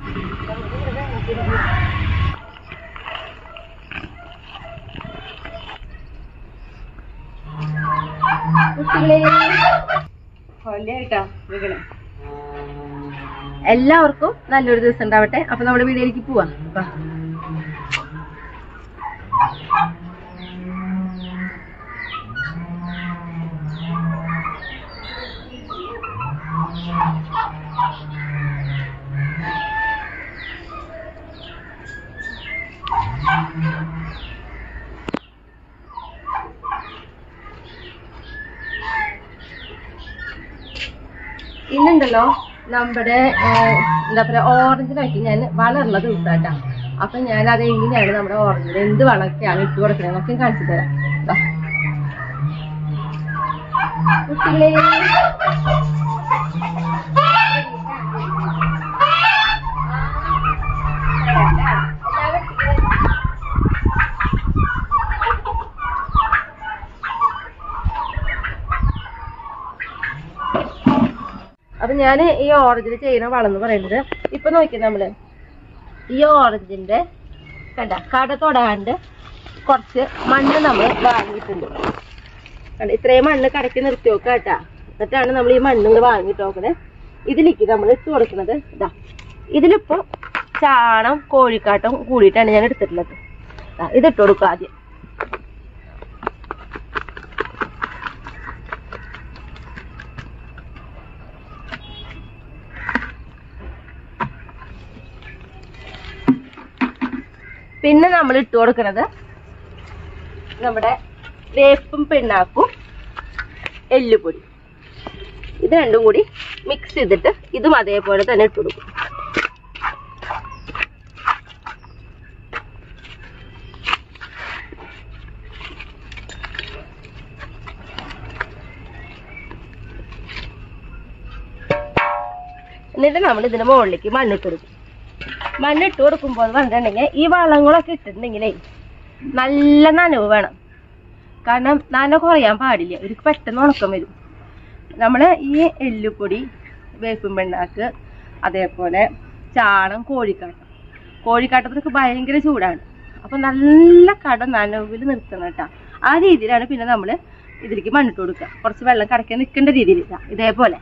കൊല്ലയായിട്ടാ വീകണേ എല്ലാവർക്കും നല്ലൊരു ദിവസം ഉണ്ടാവട്ടെ അപ്പൊ നമ്മുടെ വീഡിയോയിലേക്ക് പോവാ വാ. ഇന്നുണ്ടല്ലോ നമ്മുടെ ഏഹ്, എന്താ പറയാ ഓറഞ്ചിനായിട്ട് ഞാൻ വളരുള്ള ദിവസമായിട്ടാ അപ്പൊ ഞാൻ അത് എങ്ങനെയാണ് നമ്മുടെ ഓറഞ്ചിന് എന്ത് വളമൊക്കെയാണ് ഇട്ട് കൊടുക്കുന്നത് എന്നൊക്കെ കാണിച്ചു തരാം ദാ. കുട്ടികളെ അപ്പൊ ഞാൻ ഈ ഓറഞ്ചിൽ ചെയ്യുന്ന വളം എന്ന് പറയുന്നത് ഇപ്പൊ നോക്കി നമ്മള് ഈ ഓറഞ്ചിന്റെ കണ്ട കട തൊടാണ്ട് കുറച്ച് മണ്ണ് നമ്മൾ വാങ്ങിയിട്ടുണ്ട് കണ്ട ഇത്രയും മണ്ണ് കടക്കി നിർത്തി നോക്കുക കേട്ടാ എന്നിട്ടാണ് നമ്മൾ ഈ മണ്ണ് ഇങ്ങോട്ട് വാങ്ങിയിട്ട് നോക്കണേ ഇതിലേക്ക് നമ്മൾ ഇട്ട് കൊടുക്കുന്നത് ഇതാ ഇതിലിപ്പോ ചാണം കോഴിക്കാട്ടം കൂടിയിട്ടാണ് ഞാൻ എടുത്തിട്ടുള്ളത് ദാ, ഇതിട്ട് കൊടുക്കുക ആദ്യം പിന്നെ നമ്മൾ ഇട്ട് കൊടുക്കുന്നത് നമ്മുടെ വേപ്പും പിണ്ണാക്കും എല്ലുപൊടി ഇത് രണ്ടും കൂടി മിക്സ് ചെയ്തിട്ട് ഇതും അതേപോലെ തന്നെ ഇട്ട് കൊടുക്കും എന്നിട്ട് നമ്മൾ ഇതിന്റെ മുകളിലേക്ക് മണ്ണിട്ട് കൊടുക്കും മണ്ണിട്ട് കൊടുക്കുമ്പോൾ എന്ന് പറഞ്ഞിട്ടുണ്ടെങ്കിൽ ഈ വളങ്ങളൊക്കെ ഇട്ടിട്ടുണ്ടെങ്കിലേ നല്ല നനവ് വേണം കാരണം നനവ് കുറയാൻ പാടില്ല ഒരു പെട്ടെന്ന് ഉണക്കം വരും നമ്മൾ ഈ എല്ലുപൊടി വേപ്പും പിണ്ണാക്ക് അതേപോലെ ചാണം കോഴിക്കാട്ടം കോഴിക്കാട്ടത്തിനൊക്കെ ഭയങ്കര ചൂടാണ് അപ്പൊ നല്ല കട നനവിൽ നിർത്തണം കേട്ടോ ആ രീതിയിലാണ് പിന്നെ നമ്മൾ ഇതിലേക്ക് മണ്ണിട്ട് കൊടുക്കുക കുറച്ച് വെള്ളം കടക്കാൻ നിൽക്കേണ്ട രീതിയിൽ ഇതാ, ഇതേപോലെ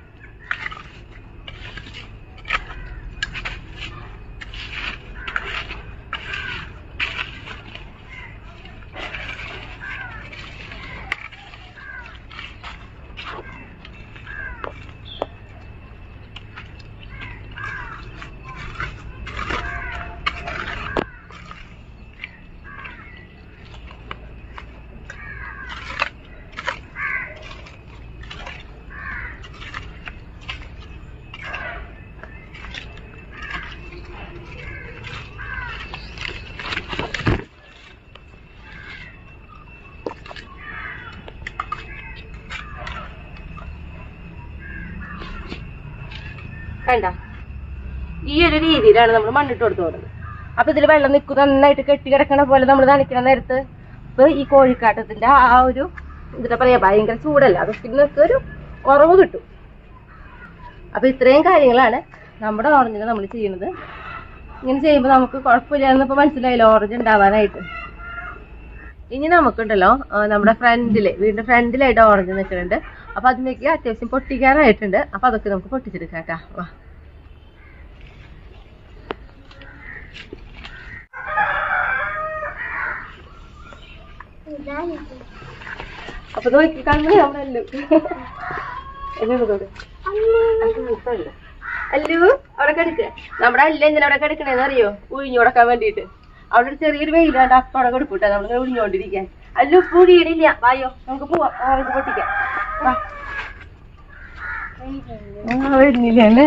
കണ്ട ഈ ഒരു രീതിയിലാണ് നമ്മൾ മണ്ണിട്ട് കൊടുത്തു കൊടുക്കുന്നത് അപ്പൊ ഇതിൽ വെള്ളം നിൽക്കും നന്നായിട്ട് കെട്ടി കിടക്കണ പോലെ നമ്മൾ നനയ്ക്കണ നേരത്ത് ഇപ്പൊ ഈ കോഴിക്കാട്ടത്തിന്റെ ആ ഒരു എന്താ പറയാ ഭയങ്കര ചൂടല്ല അതൊക്കെ ഇതിനൊക്കെ ഒരു കുറവ് കിട്ടും അപ്പൊ ഇത്രയും കാര്യങ്ങളാണ് നമ്മുടെ ഓറഞ്ചിന് നമ്മൾ ചെയ്യുന്നത് ഇങ്ങനെ ചെയ്യുമ്പോൾ നമുക്ക് കുഴപ്പമില്ല എന്നിപ്പോ മനസ്സിലായില്ല ഓറഞ്ച് ഉണ്ടാവാനായിട്ട് ഇനി നമുക്കുണ്ടല്ലോ ആ, നമ്മുടെ ഫ്രണ്ടില് വീടിന്റെ ഫ്രണ്ടിലായിട്ട് ഓറഞ്ച് നിൽക്കുന്നുണ്ട് അപ്പൊ അതിലേക്ക് അത്യാവശ്യം പൊട്ടിക്കാനായിട്ടുണ്ട് അപ്പൊ അതൊക്കെ നമുക്ക് പൊട്ടിച്ചെടുക്കാം കേട്ടാ വാ അപ്പൊ നോക്കി കണ്ണു നമ്മുടെ അല്ലു എന്നെ തൊട്. അല്ലു അവിടെ കിടക്കുക നമ്മുടെ അല്ല എന്തിനാ അവിടെ കിടക്കണേന്ന് അറിയോ ഉഴിഞ്ഞു കൊടുക്കാൻ വേണ്ടിയിട്ട് അവിടെ ഒരു ചെറിയൊരു വെയിലാണ്ട് അപ്പൊ അവിടെ കൊടുക്കൂട്ടെ നമ്മളിങ്ങനെ ഉഴിഞ്ഞോണ്ടിരിക്കാൻ അല്ലു പുഴിയിടില്ല വായോ നമുക്ക് പോവാം ഓറഞ്ച് പൊട്ടിക്കാം വാ. ആ, വരുന്നില്ല അല്ലേ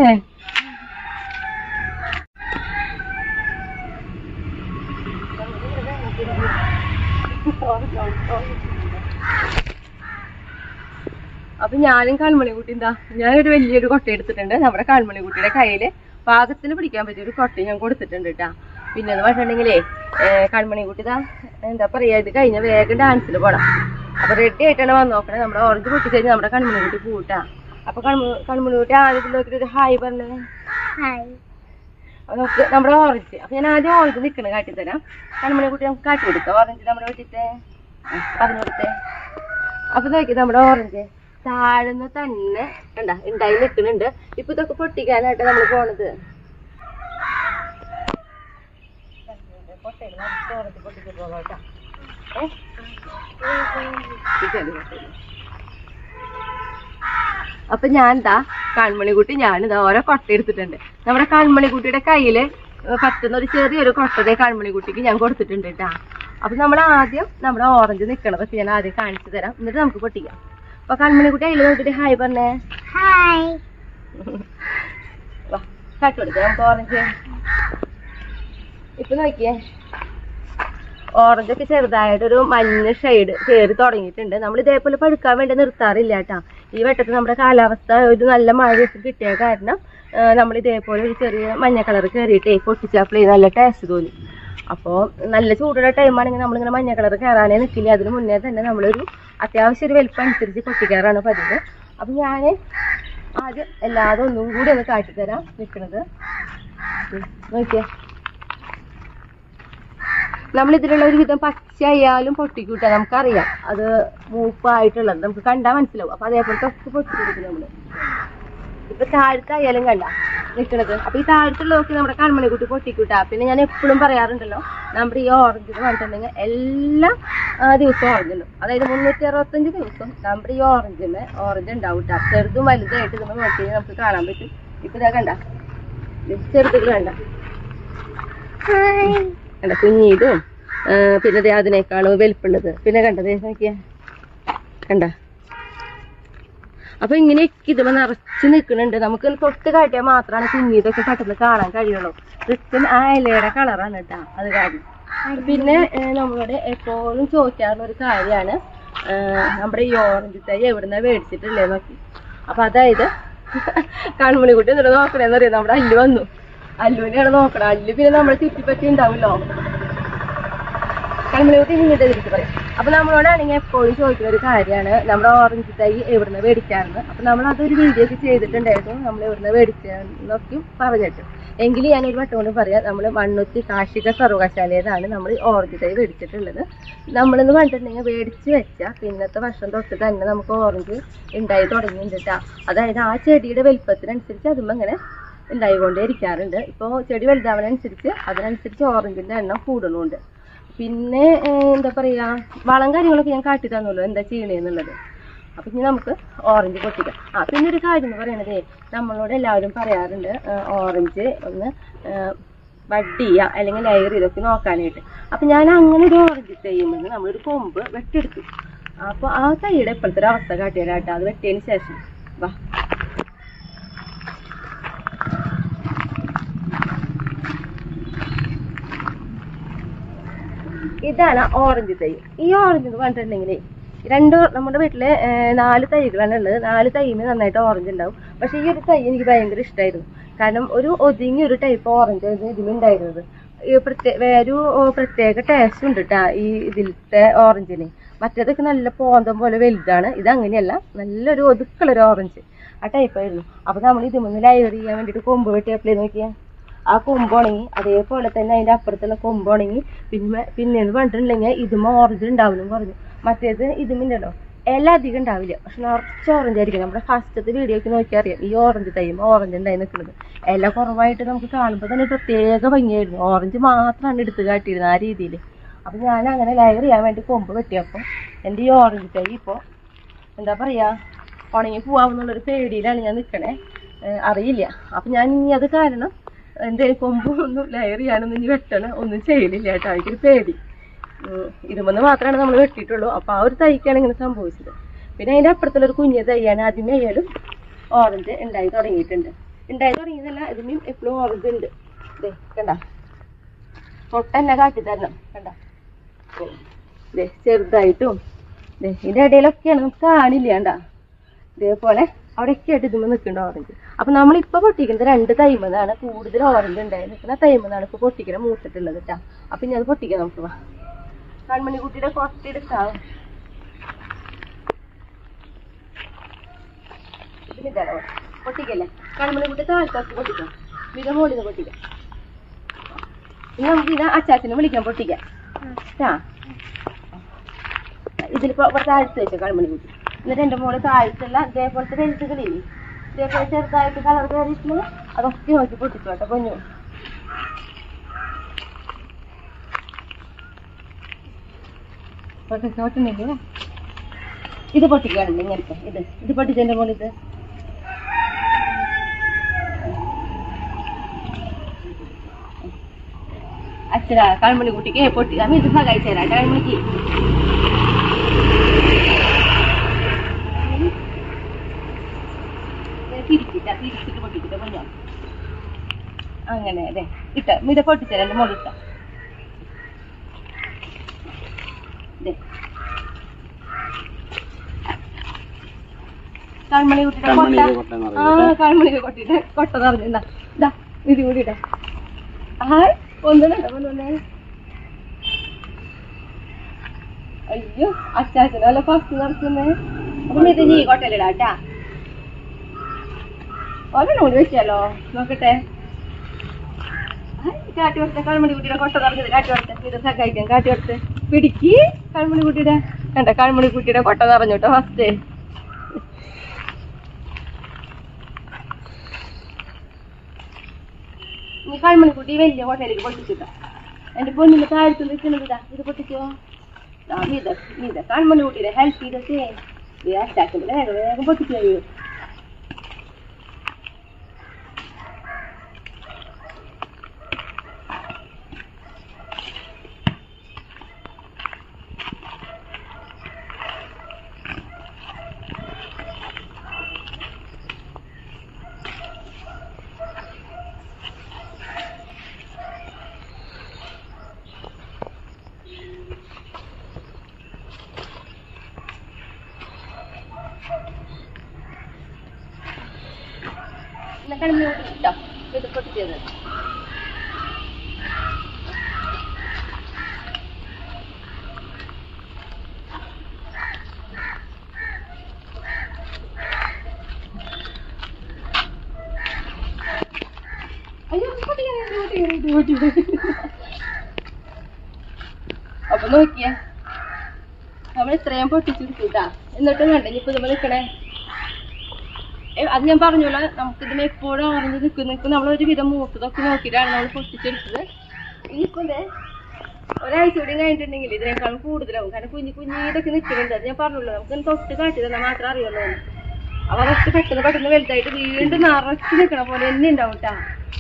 അപ്പൊ ഞാനും കാൽമണിക്കുട്ടി എന്താ ഞാനൊരു വലിയൊരു കൊട്ട എടുത്തിട്ടുണ്ട് നമ്മുടെ കാൽമണിക്കുട്ടിയുടെ കയ്യില് പാകത്തിന് പിടിക്കാൻ പറ്റിയ ഒരു കൊട്ട ഞാൻ കൊടുത്തിട്ടുണ്ട് കേട്ടാ പിന്നെ എന്ന് പറഞ്ഞിട്ടുണ്ടെങ്കിലേ കാൽമണിക്കുട്ടി ഇതാ എന്താ പറയാ ഇത് കഴിഞ്ഞ വേഗം ഡാൻസിൽ പോടാം അപ്പൊ റെഡി ആയിട്ടാണ് വന്ന് നോക്കണേ നമ്മുടെ ഓറഞ്ച് പൊട്ടി കഴിഞ്ഞ് നമ്മുടെ കൺമണിക്കുട്ടി പൂട്ടാ അപ്പൊ കൺമണിക്കുട്ടി ആദ്യത്തിൽ നോക്കിയിട്ട് ഒരു ഹായ് പറഞ്ഞേ അപ്പൊ നമുക്ക് നമ്മുടെ ഓറഞ്ച് അപ്പൊ ഞാൻ ആദ്യം ഓറഞ്ച് നിൽക്കണ കാട്ടിത്തരാം കൺമണി കുട്ടി നമുക്ക് കാട്ടി കൊടുക്കാം ഓറഞ്ച് നമ്മുടെ വീട്ടിലത്തെ പറഞ്ഞു കൊടുത്തേ അപ്പൊ നോക്കി നമ്മുടെ ഓറഞ്ച് താഴ്ന്ന തന്നെ കണ്ട ഉണ്ടായി നിൽക്കുന്നുണ്ട് ഇപ്പൊ ഇതൊക്കെ പൊട്ടിക്കാനായിട്ട് നമ്മൾ പോണത് പൊട്ടയില് നിറച്ച് ഓറഞ്ച് പൊട്ടിച്ച് പോകാം കേട്ടോ ഏ? ഇതല്ലേ പൊട്ടയില്. അപ്പൊ ഞാൻ എന്താ കൺമണിക്കുട്ടി ഞാനിതാ ഓരോ കൊട്ട എടുത്തിട്ടുണ്ട് നമ്മുടെ കൺമണിക്കുട്ടിയുടെ കയ്യില് പറ്റുന്ന ഒരു ചെറിയൊരു കൊട്ടതേ കൺമണിക്കുട്ടിക്ക് ഞാൻ കൊടുത്തിട്ടുണ്ട് കേട്ടാ അപ്പൊ നമ്മൾ ആദ്യം നമ്മുടെ ഓറഞ്ച് നിക്കണതൊക്കെ ഞാൻ ആദ്യം കാണിച്ചു തരാം എന്നിട്ട് നമുക്ക് പൊട്ടിക്കാം അപ്പൊ കൺമണിക്കുട്ടി അതിൽ നോക്കിട്ട് ഹായ് പറഞ്ഞേ ഹായ് വാ കാട്ടി കൊടുക്കാം നമുക്ക് ഓറഞ്ച് ഇപ്പൊ നോക്കിയേ ഓറഞ്ച് ഒക്കെ ചെറുതായിട്ടൊരു മഞ്ഞ ഷെയ്ഡ് കയറി തുടങ്ങിയിട്ടുണ്ട് നമ്മൾ ഇതേപോലെ പഴുക്കാൻ വേണ്ടി നിർത്താറില്ല കേട്ടാ ഈ വെട്ടത്തിൽ നമ്മുടെ കാലാവസ്ഥ ഒരു നല്ല മഴയൊക്കെ കിട്ടിയ കാരണം നമ്മൾ ഇതേപോലെ ഒരു ചെറിയ മഞ്ഞ കളർ കയറിയിട്ടേ പൊട്ടിച്ചപ്പോഴേ നല്ല ടേസ്റ്റ് തോന്നി അപ്പോൾ നല്ല ചൂടുള്ള ടൈമാണെങ്കിൽ നമ്മളിങ്ങനെ മഞ്ഞ കളർ കയറാനേ നിൽക്കില്ല അതിന് മുന്നേ തന്നെ നമ്മളൊരു അത്യാവശ്യം ഒരു വലിപ്പം അനുസരിച്ച് പൊട്ടിക്കാറാണ് പതിവ് അപ്പം ഞാൻ ആദ്യം എല്ലാതും ഒന്നും കൂടി ഒന്ന് കാട്ടിത്തരാം നിൽക്കുന്നത് നോക്കിയേ നമ്മൾ ഇതിലുള്ള ഒരു വിധം പച്ചയായാലും പൊട്ടിക്കൂട്ടാ നമുക്കറിയാം അത് മൂപ്പായിട്ടുള്ളത് നമുക്ക് കണ്ടാൽ മനസ്സിലാവും അപ്പൊ അതേപോലത്തെ ഒക്കെ പൊട്ടിക്കൊടുക്കും നമ്മള് ഇപ്പൊ താഴത്തായാലും കണ്ട നിൽക്കണത് അപ്പൊ ഈ താഴത്തുള്ളതൊക്കെ നമ്മുടെ കൺമണി കുട്ടി പൊട്ടിക്കൂട്ടാ പിന്നെ ഞാൻ എപ്പോഴും പറയാറുണ്ടല്ലോ നമ്മുടെ ഈ ഓറഞ്ച് പറഞ്ഞിട്ടുണ്ടെങ്കിൽ എല്ലാ ആ, ദിവസവും ഓറഞ്ച് ഉണ്ട് അതായത് മുന്നൂറ്റി അറുപത്തഞ്ച് ദിവസം നമ്മുടെ ഈ ഓറഞ്ചിന് ഓറഞ്ച് ഉണ്ടാവും ട്ടാ. ചെറുതും വലുതായിട്ട് നമ്മൾ നോക്കി കഴിഞ്ഞാൽ നമുക്ക് കാണാൻ പറ്റും ഇപ്പൊ ഇതാ കണ്ട ചെറുതുകൾ കണ്ട ഹായ് കണ്ട കുഞ്ഞിതും ആ, പിന്നെ ദേ അതിനേക്കാളും വലിപ്പുള്ളത് പിന്നെ കണ്ടത് നോക്കിയാ കണ്ട അപ്പൊ ഇങ്ങനെയൊക്കെ ഇതുമ്പോ നിറച്ച് നിൽക്കുന്നുണ്ട് നമുക്ക് തൊട്ട് കാട്ടിയാൽ മാത്രമാണ് കുഞ്ഞിതൊക്കെ പെട്ടെന്ന് കാണാൻ കഴിയുള്ളൂ കൃത്യം ആ ഇലയുടെ കളറാണ് കേട്ടാ അത് കാരണം പിന്നെ ഏ, നമ്മളോട് എപ്പോഴും ചോദിക്കാറുള്ള ഒരു കാര്യമാണ് നമ്മുടെ ഈ ഓറഞ്ച് തൈ എവിടുന്ന മേടിച്ചിട്ടില്ലേ നോക്കി അപ്പൊ അതായത് കൺമണി കുട്ടി എന്നിട്ട് നോക്കണേന്ന് അറിയാം നമ്മുടെ അല്ലു വന്നു അല്ലുവിനെയാണ് നോക്കണം അല്ലു പിന്നെ നമ്മളെ ചുറ്റിപ്പറ്റി ഉണ്ടാവുമല്ലോ കൺമണികുട്ടി ഇങ്ങോട്ട് തിരിച്ച് പറയും അപ്പൊ നമ്മളോടാണെങ്കിൽ എപ്പോഴും ചോദിക്കുന്ന ഒരു കാര്യമാണ് നമ്മുടെ ഓറഞ്ച് തൈ എവിടുന്ന് മേടിക്കാറുണ്ട് അപ്പൊ നമ്മൾ അതൊരു വീഡിയോ ഒക്കെ ചെയ്തിട്ടുണ്ടായിരുന്നു നമ്മൾ എവിടുന്ന് മേടിച്ചെന്നൊക്കെ പറഞ്ഞിട്ട് എങ്കിലും ഞാൻ ഒരു വട്ടം കൊണ്ട് പറയാം നമ്മൾ മണ്ണുത്തി കാർഷിക സർവകലാശാലയിലാണ് നമ്മൾ ഓറഞ്ച് തൈ മേടിച്ചിട്ടുള്ളത് നമ്മളെന്ന് പറഞ്ഞിട്ടുണ്ടെങ്കിൽ മേടിച്ച് വെച്ചാൽ പിന്നത്തെ വർഷം തൊട്ട് തന്നെ നമുക്ക് ഓറഞ്ച് ഉണ്ടായി തുടങ്ങിയിട്ടുണ്ട് ട്ടാ. അതായത് ആ ചെടിയുടെ വലിപ്പത്തിനനുസരിച്ച് അതുമ്പോൾ ഇങ്ങനെ ഉണ്ടായിക്കൊണ്ടേ ഇരിക്കാറുണ്ട് ഇപ്പോൾ ചെടി വലുതാവുന്നതനുസരിച്ച് അതിനനുസരിച്ച് ഓറഞ്ചിന്റെ എണ്ണം കൂടുന്നുണ്ട് പിന്നെ ഏഹ്, എന്താ പറയാ വളം കാര്യങ്ങളൊക്കെ ഞാൻ കാട്ടി തന്നല്ലോ എന്താ ചെയ്യണേന്നുള്ളത് അപ്പൊ ഇനി നമുക്ക് ഓറഞ്ച് പൊട്ടിക്കാം ആ പിന്നെ ഒരു കാര്യം എന്ന് പറയണതേ നമ്മളോട് എല്ലാവരും പറയാറുണ്ട് ഏഹ്, ഓറഞ്ച് ഒന്ന് ബഡ് ചെയ്യുക അല്ലെങ്കിൽ ലയർ ഇതൊക്കെ നോക്കാനായിട്ട് അപ്പൊ ഞാൻ അങ്ങനെ ഒരു ഓറഞ്ച് ചെയ്യുമ്പോൾ നമ്മളൊരു കൊമ്പ് വെട്ടിയെടുത്തു അപ്പൊ ആ തൈയുടെ ഇപ്പോഴത്തെ ഒരു അവസ്ഥ കാട്ടിയതാട്ടോ അത് വെട്ടിയതിന് ശേഷം വാ ഇതാണ് ഓറഞ്ച് തൈ ഈ ഓറഞ്ച് എന്ന് പറഞ്ഞിട്ടുണ്ടെങ്കിൽ രണ്ട് നമ്മുടെ വീട്ടില് ഏർ, നാല് തൈകളാണ് ഉള്ളത് നാല് തൈമ് നന്നായിട്ട് ഓറഞ്ച് ഉണ്ടാവും പക്ഷെ ഈ ഒരു തൈ എനിക്ക് ഭയങ്കര ഇഷ്ടമായിരുന്നു കാരണം ഒരു ഒതുങ്ങിയ ഒരു ടൈപ്പ് ഓറഞ്ച് ആയിരുന്നു ഇതിലുണ്ടായിരുന്നത് ഈ പ്രത്യേ ഒരു ഓ, പ്രത്യേക ടേസ്റ്റ് ഉണ്ട് കേട്ടാ ഈ ഇതിലത്തെ ഓറഞ്ചിന് മറ്റേതൊക്കെ നല്ല പോന്തം പോലെ വലുതാണ് ഇത് അങ്ങനെയല്ല നല്ലൊരു ഒതുക്കുള്ള ഒരു ഓറഞ്ച് ആ ടൈപ്പ് ആയിരുന്നു അപ്പൊ നമ്മൾ ഇതിമൊന്ന് ലയർ ചെയ്യാൻ വേണ്ടിട്ട് കൊമ്പ് വെട്ടിയപ്പോഴേ നോക്കിയാ ആ കൊമ്പ് ഉണങ്ങി അതേപോലെ തന്നെ അതിന്റെ അപ്പുറത്തുള്ള കൊമ്പ് ഉണങ്ങി പിന്നെ പിന്നെന്ന് പറഞ്ഞിട്ടുണ്ടെങ്കിൽ ഇതുമ്മ ഓറഞ്ച് ഉണ്ടാവലും പറഞ്ഞു മറ്റേത് ഇതുമില്ലല്ലോ ഇല അധികം ഉണ്ടാവില്ല പക്ഷെ നിറച്ച് ഓറഞ്ച് ആയിരിക്കും നമ്മുടെ ഫസ്റ്റത്തെ വീഡിയോ ഒക്കെ നോക്കിയാൽ അറിയാം ഈ ഓറഞ്ച് തൈമ ഓറഞ്ച് ഉണ്ടായി നിൽക്കുന്നത് ഇല കുറവായിട്ട് നമുക്ക് കാണുമ്പോൾ തന്നെ പ്രത്യേക ഭംഗിയായിരുന്നു ഓറഞ്ച് മാത്രമാണ് എടുത്ത് കാട്ടിയിരുന്നത് ആ രീതിയിൽ അപ്പൊ ഞാൻ അങ്ങനെ ലയർ ചെയ്യാൻ വേണ്ടി കൊമ്പ് വെട്ടിയപ്പോൾ എൻ്റെ ഈ ഓറഞ്ച് തൈ ഇപ്പോൾ എന്താ പറയാ ഉണങ്ങി പോവാമെന്നുള്ളൊരു പേടിയിലാണ് ഞാൻ നിൽക്കണേ അറിയില്ല അപ്പൊ ഞാൻ ഇനി അത് കാരണം എന്തേലും കൊമ്പ് ഒന്നും ലെയർ ചെയ്യാനൊന്നും ഇനി വെട്ടണം ഒന്നും ചെയ്യലില്ല കേട്ടോ എനിക്കൊരു പേടി ഉം, ഇതുമെന്ന് മാത്രമാണ് നമ്മൾ വെട്ടിയിട്ടുള്ളൂ അപ്പൊ ആ ഒരു തൈക്കാണ് ഇങ്ങനെ സംഭവിച്ചത് പിന്നെ അതിന്റെ അപ്പുറത്തുള്ള ഒരു കുഞ്ഞ തൈയാണ് ആദ്യമേ ആയാലും ഓറഞ്ച് ഉണ്ടായി തുടങ്ങിയിട്ടുണ്ട് ഉണ്ടായി തുടങ്ങിയതല്ല ഇതിനും എപ്പോഴും ഓറഞ്ച് ഉണ്ട് ദേ കണ്ട തൊട്ടെന്നെ കാട്ടി തരണം കണ്ട ദേ ചെറുതായിട്ടും ദേ ഇതിന്റെ ഇടയിലൊക്കെയാണ് നമുക്ക് കാണില്ല കണ്ട ഇതേപോലെ അവിടെയൊക്കെ ആയിട്ട് ഇതുമ്പോൾ നിൽക്കുന്നുണ്ട് ഓറഞ്ച് അപ്പൊ നമ്മളിപ്പോ പൊട്ടിക്കുന്നത് രണ്ട് തൈമന്നാണ് കൂടുതൽ ഓറഞ്ച് ഉണ്ടായി നിൽക്കുന്ന തൈമന്നാണ് ഇപ്പൊ പൊട്ടിക്കണ മൂത്തിട്ടുള്ളത് കേട്ടാ അപ്പൊ ഇനി അത് പൊട്ടിക്കാം നമുക്ക് വാ കൺമണി കുട്ടിയുടെ കൊട്ടെടുക്കാം ഇതിലിതാണോ പൊട്ടിക്കല്ലേ കൺമണി കുട്ടി താഴ്ത്താക്കി പൊട്ടിക്കാം വിധം മോളിന്ന് പൊട്ടിക്കാം ഇനി നമുക്ക് ഇത് അച്ചാച്ചനെ വിളിക്കാൻ പൊട്ടിക്കാം ആ ഇതിലിപ്പോ ഇവിടെ താഴ്ത്ത് വെച്ചോ കളിമണി കുട്ടി എന്നിട്ട് എന്റെ മോള് താഴ്ത്തുള്ള ഇതേപോലത്തെ വെളുത്തുകളില്ലേ ഇതേപോലെ ചെറുതായിട്ട് കളർ കയറിയിട്ടുള്ളത് അതൊക്കെ നോക്കി പൊട്ടിച്ചോട്ടെ പൊന്നു പൊട്ടിച്ചോട്ടുണ്ടെങ്കിൽ ഇത് പൊട്ടിക്കാനുണ്ട് ഇങ്ങനത്തെ ഇത് ഇത് പൊട്ടിച്ചെന്റെ മോള് ഇത് അച്ഛനാ കൺമണി കുട്ടിക്ക് പൊട്ടി അമ്മ ഇത് സഹായിച്ചു തരാം കൺമണിക്ക് തിരിച്ചിട്ട തിരിച്ചിട്ട് പൊട്ടിച്ചിട്ട് പൊഞ്ഞോ അങ്ങനെ അതെ ഇട്ട ഇത് പൊട്ടിച്ചേരാം എന്റെ മോളിട്ട കൺമണി കുട്ടിയുടെ കൊട്ട കൺമണിയുടെ കൊട്ട എന്ന് ആ പറയുന്നത്. കൺമണി കുട്ടിയുടെ കൊട്ട നിറഞ്ഞു ഇതാ ഇത് കൂടി ഇടാം ഹായ് ഒന്നിനുണ്ടോ ഒന്നേ അയ്യോ അച്ചാച്ചനല്ല ഫസ്റ്റ് നടക്കുന്നേ അപ്പം ഇത് നീ കൊട്ടലിടാട്ടാ ഒരെണ്ണം കൂടി വെച്ചാലോ നോക്കട്ടെ ഹായ്, കാട്ടി കൊടുത്ത കൺമണി കുട്ടിയുടെ കൊട്ട നിറഞ്ഞത് കാട്ടി കൊടുത്ത ഇത് സഹായിക്കാം കാട്ടി കൊടുത്ത് പിടിക്ക് കൺമണി കുട്ടിയുടെ കണ്ട കൺമണി കുട്ടിയുടെ കൊട്ട നിറഞ്ഞു കേട്ടോ ഫസ്റ്റ് നീ കൺമണി കുട്ടി വലിയ കൊട്ടയിലേക്ക് പൊട്ടിച്ചിട്ടോ എന്റെ പൊന്നിന്റെ താഴത്ത് നിൽക്കുന്നത് ഇതാ ഇത് പൊട്ടിച്ചോ ആ നീത നീത കൺമണി കുട്ടിയുടെ ഹെൽപ്പ് ചെയ്തൊക്കെ അറ്റാക്കുമ്പോൾ വേഗം വേഗം പൊട്ടിച്ചു കഴിയൂ എന്നാ കൺമണി കുട്ടി ഇട്ടോ ഇത് പൊട്ടിച്ചത് അയ്യോ പൊട്ടിക്കണേ, പൊട്ടിക്കണേ, ഇത് പൊട്ടിക്കണേ. അപ്പൊ നോക്കിയേ നമ്മൾ ഇത്രയും പൊട്ടിച്ചെടുത്തുട്ടാ എന്നിട്ടും കണ്ട ഇനിയിപ്പോ നമ്മൾ നിൽക്കണേ ഏ, അത് ഞാൻ പറഞ്ഞല്ലോ നമുക്ക് ഇതിന് എപ്പോഴും അറിഞ്ഞ് നിൽക്കും നിൽക്കും നമ്മൾ ഒരു വിധം മൂത്തതൊക്കെ നോക്കിയിട്ടാണ് നമ്മൾ പൊട്ടിച്ചെടുത്തത് ഇനിയിപ്പോ ദേ ഒരാഴ്ച കൂടി കഴിഞ്ഞിട്ടുണ്ടെങ്കിൽ ഇതിനേക്കാളും കൂടുതലാവും കാരണം കുഞ്ഞു കുഞ്ഞു ഇതൊക്കെ നിൽക്കുന്നുണ്ട് അത് ഞാൻ പറഞ്ഞല്ലോ നമുക്ക് ഇതിന് തൊട്ട് കാട്ടി തന്നാൽ മാത്രം അറിയുള്ളൂ അപ്പൊ അതൊക്കെ പെട്ടെന്ന് പെട്ടെന്ന് വലുതായിട്ട് വീണ്ടും നിറച്ച് നിൽക്കണ പോലെ തന്നെ ഉണ്ടാവും കേട്ടാ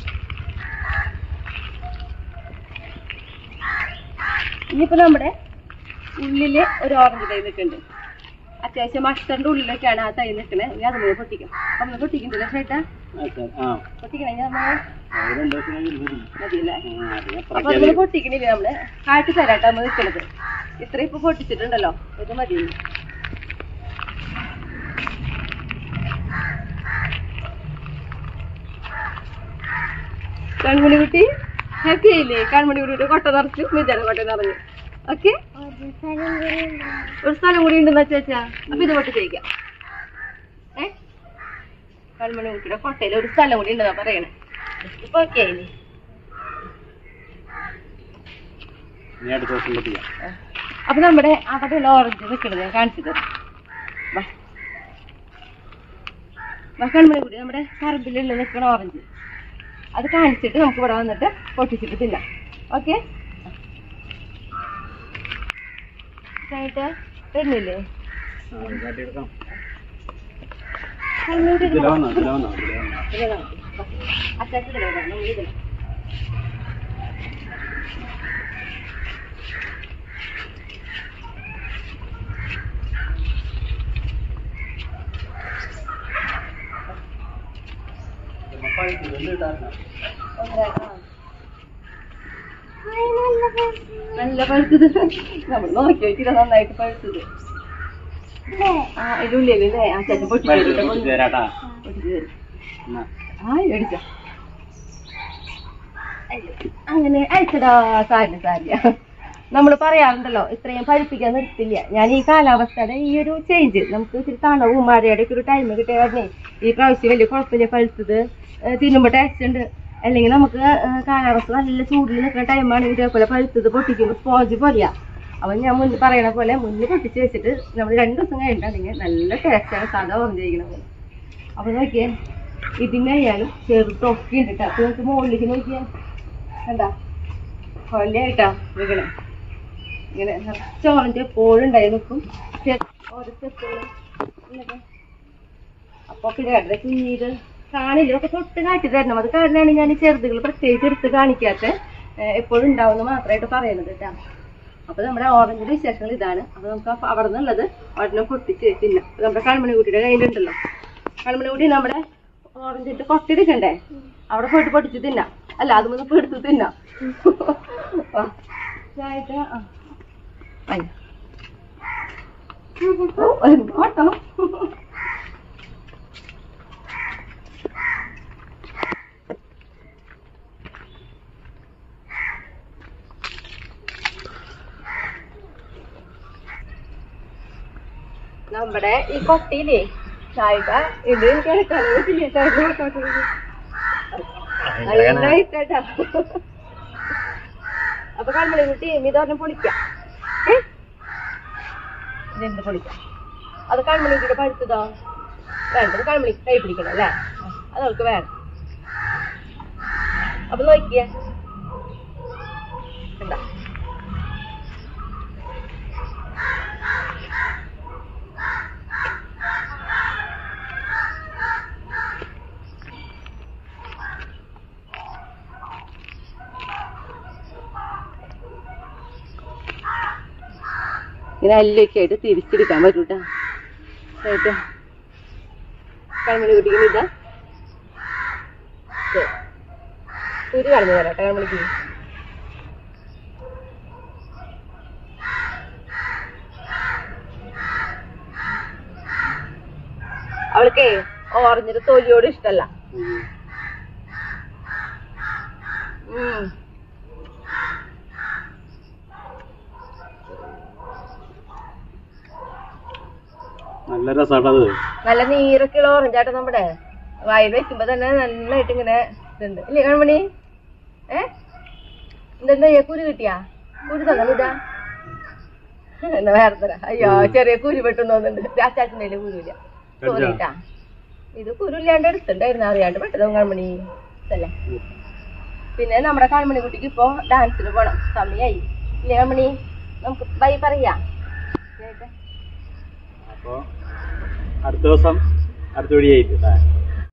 ഇനിയിപ്പോ നമ്മുടെ ഉള്ളില് ഒരു ഓറഞ്ച് തൈ നിൽക്കുന്നുണ്ട് അത്യാവശ്യം മസ്റ്ററിന്റെ ഉള്ളിലൊക്കെയാണ് ആ തൈ നിൽക്കുന്നത് ഇനി അത് മുഴുവൻ പൊട്ടിക്കും അപ്പൊ നമ്മൾ പൊട്ടിക്കുന്നില്ല ചേട്ടാ ഓക്കെ. ആ. പൊട്ടിക്കണെങ്കിൽ നമ്മൾ അത് രണ്ട് ദിവസം കഴിഞ്ഞ് വരും. മതിയല്ലേ ആ, അത് ഞാൻ അപ്പൊ അത്രയ്ക്ക് നമ്മള് പൊട്ടിക്കണില്ല നമ്മള് കാട്ടി തരാട്ടോ നമ്മൾ നിൽക്കണത് ഇത്ര ഇപ്പൊ പൊട്ടിച്ചിട്ടുണ്ടല്ലോ ഇത് മതി കൺമണി കുട്ടി ഹാപ്പി ആയില്ലേ കൺമണി കുട്ടിയുടെ കൊട്ട നിറച്ചു മിതയുടെ കൊട്ട നിറഞ്ഞു ഓക്കെ ഒരു സ്ഥലം കൂടി ഉണ്ടെന്ന് വെച്ചാ അപ്പൊ ഇത് പൊട്ടി കഴിക്കാം ഏ കൺമണി കുട്ടിയുടെ കൊട്ടയിൽ ഒരു സ്ഥലം കൂടി ഉണ്ടെന്നാ പറയണേ ഇപ്പൊ ഓക്കെ ആയില്ലേ ഇനി അടുത്ത ദിവസം പൊട്ടിക്കാം അപ്പൊ നമ്മുടെ അവിടെയുള്ള ഓറഞ്ച് നിൽക്കുന്നത് ഞാൻ കാണിച്ചു തരാം വാ. വാ കൺമണി കൂടി നമ്മുടെ പറമ്പിലുള്ള നിൽക്കുന്ന ഓറഞ്ച് അത് കാണിച്ചിട്ട് നമുക്ക് ഇവിടെ വന്നിട്ട് പൊട്ടിച്ചിട്ട് തിന്നാം ഓക്കെ ആയിട്ട് വരുന്നില്ലേ ആ, അത് കാട്ടിയെടുക്കാം കൺമണി കുട്ടി ഇതിലാ വന്നോ ഇതിലാ വന്നോ ഇതിലാ വന്നോ ഇതിലെ കാണിക്ക്. വാ. അച്ചാച്ചതിലെ വരാം, നമ്മൾ ഇതിലെ. ഒന്നര, ആ. നല്ല പഴുത്തത് നമ്മൾ നോക്കി വെച്ചിട്ട് നന്നായിട്ട് പഴുത്തത് ആ ഇതിനുള്ളിലല്ലേ ആ ചേട്ടൻ പൊട്ടിച്ചു തരും പൊട്ടിച്ച് തരാട്ടാ പൊട്ടിച്ചു തരും എന്നാ. ആ മേടിച്ച അങ്ങനെ അയച്ചടാ സാരില്ല സാരില്ല നമ്മൾ പറയാറുണ്ടല്ലോ ഇത്രയും പഴുപ്പിക്കാൻ നിർത്തില്ല ഞാൻ ഈ കാലാവസ്ഥയുടെ ഈ ഒരു ചേഞ്ച് നമുക്ക് ഇത്തിരി തണവും മഴയുടെ ഒക്കെ ഒരു ടൈം കിട്ടിയ ഉടനെ ഈ പ്രാവശ്യം വലിയ കുഴപ്പമില്ല പഴുത്തത് ഏഹ് തിന്നുമ്പോ ടേസ്റ്റ് ഉണ്ട് അല്ലെങ്കിൽ നമുക്ക് ആ, കാലാവസ്ഥ നല്ല ചൂടിൽ നിൽക്കുന്ന ടൈമാണ് ഇതേപോലെ പഴുത്തത് പൊട്ടിക്കുമ്പോൾ സ്പോഞ്ച് പോലെയാ അപ്പൊ ഞാൻ മുന്നിൽ പറയണ പോലെ മുന്നിൽ പൊട്ടിച്ച് വെച്ചിട്ട് നമ്മൾ രണ്ട് ദിവസം കഴിഞ്ഞിട്ടുണ്ടെങ്കിൽ നല്ല ടേസ്റ്റാണ് സാധാ ഓറഞ്ച് കഴിക്കണത് അപ്പൊ നോക്കിയേ ഇതിനായാലും ചെറുതൊക്കെ ഉണ്ട് കേട്ടോ അപ്പൊ നമുക്ക് മുകളിലേക്ക് നോക്കിയാ കണ്ടാ കൊല്ലയായിട്ടാ വീകണേ ഇങ്ങനെ നിറച്ച് ഓറഞ്ച് എപ്പോഴും ഉണ്ടായി നിൽക്കും ചെ- ഓരോ സ്റ്റെപ്പുകളും ഇങ്ങനെ അപ്പൊ പിന്നെ കണ്ടത് കുഞ്ഞീത് കാണില്ല ഒക്കെ തൊട്ട് കാട്ടി തരണം അത് കാരണമാണ് ഞാൻ ഈ ചെറുതുകൾ പ്രത്യേകിച്ച് എടുത്ത് കാണിക്കാത്ത എപ്പോഴും ഉണ്ടാവുന്ന മാത്രമായിട്ട് പറയുന്നത് കേട്ടാ അപ്പൊ നമ്മുടെ ഓറഞ്ചിന്റെ വിശേഷങ്ങൾ ഇതാണ് അപ്പൊ നമുക്ക് അപ്പൊ അവിടെ നിന്നുള്ളത് ഒരെണ്ണം പൊട്ടിച്ച് തിന്നാം അപ്പൊ നമ്മുടെ കൺമണിക്കുട്ടിയുടെ കയ്യിലുണ്ടല്ലോ കൺമണിക്കുട്ടി നമ്മുടെ ഓറഞ്ചിട്ട് കൊട്ടിയെടുക്കണ്ടേ അവിടെ പോയിട്ട് പൊട്ടിച്ച് തിന്നാം അല്ല അത് മുന്നേ എടുത്ത് തിന്നാം വാ. ഇതായിട്ട് ആ. അയ്യ. ഓ, എന്ത് ഓട്ടം നമ്മുടെ ഈ കൊട്ടിയിലേ ചായക ഇത് എനിക്ക് എടുക്കാൻ പറ്റില്ല ചായക നല്ല ഇഷ്ടാ അപ്പൊ കൺമണി കുട്ടി ഇതൊരെണ്ണം പൊളിക്കാം ഏ? ഇതെന്ത് പൊളിക്കാം അത് കൺമണി കുട്ടിയുടെ പഴുത്തതോ വേണ്ടത് കൺമണി കൈ പിടിക്കണം അല്ലേ അത് അവൾക്ക് വേണം അപ്പൊ നോക്കിയേ കണ്ടോ ഇങ്ങനെ അല്ലൊക്കെ ആയിട്ട് തിരിച്ചെടുക്കാൻ പറ്റൂട്ടാ കേട്ടോ കൺമണി കുട്ടിക്കും ഇതാ ദേ. കുരു കളഞ്ഞു തരാം കേട്ടോ കൺമണിക്ക് അവൾക്കേ ഓറഞ്ചിന്റെ തൊലിയോട് ഇഷ്ടല്ല ഉം നല്ല രസമാട്ടത് നല്ല നീരൊക്കെയുള്ള ഓറഞ്ചാട്ടോ നമ്മുടെ വായിൽ വെക്കുമ്പോ തന്നെ നന്നായിട്ട് ഇങ്ങനെ ഇതുണ്ട് ഇല്ലേ കൺമണി ഏ എന്തെന്താ ഈ കുരു കിട്ടിയാ കുരു തന്നെ ഇതാ എന്നാ വേറെ തരാം അയ്യോ ചെറിയ കുരു പെട്ടെന്ന് തോന്നുന്നുണ്ട് അച്ചാച്ചൻ്റെ കുരുവില്ല സോറിട്ടാ ഇത് കുരുല്ലാണ്ട് എടുത്തിട്ടുണ്ടായിരുന്നു അറിയാണ്ട് പെട്ടതോ കൺമണി അല്ലേ പിന്നെ നമ്മുടെ കൺമണി കുട്ടിക്ക് ഇപ്പൊ ഡാൻസിന് പോണം സമയായി ഇല്ലേ കൺമണി നമുക്ക് ബൈ പറയാ അപ്പൊ അടുത്ത ദിവസം അടുത്ത വഴിയായിട്ട്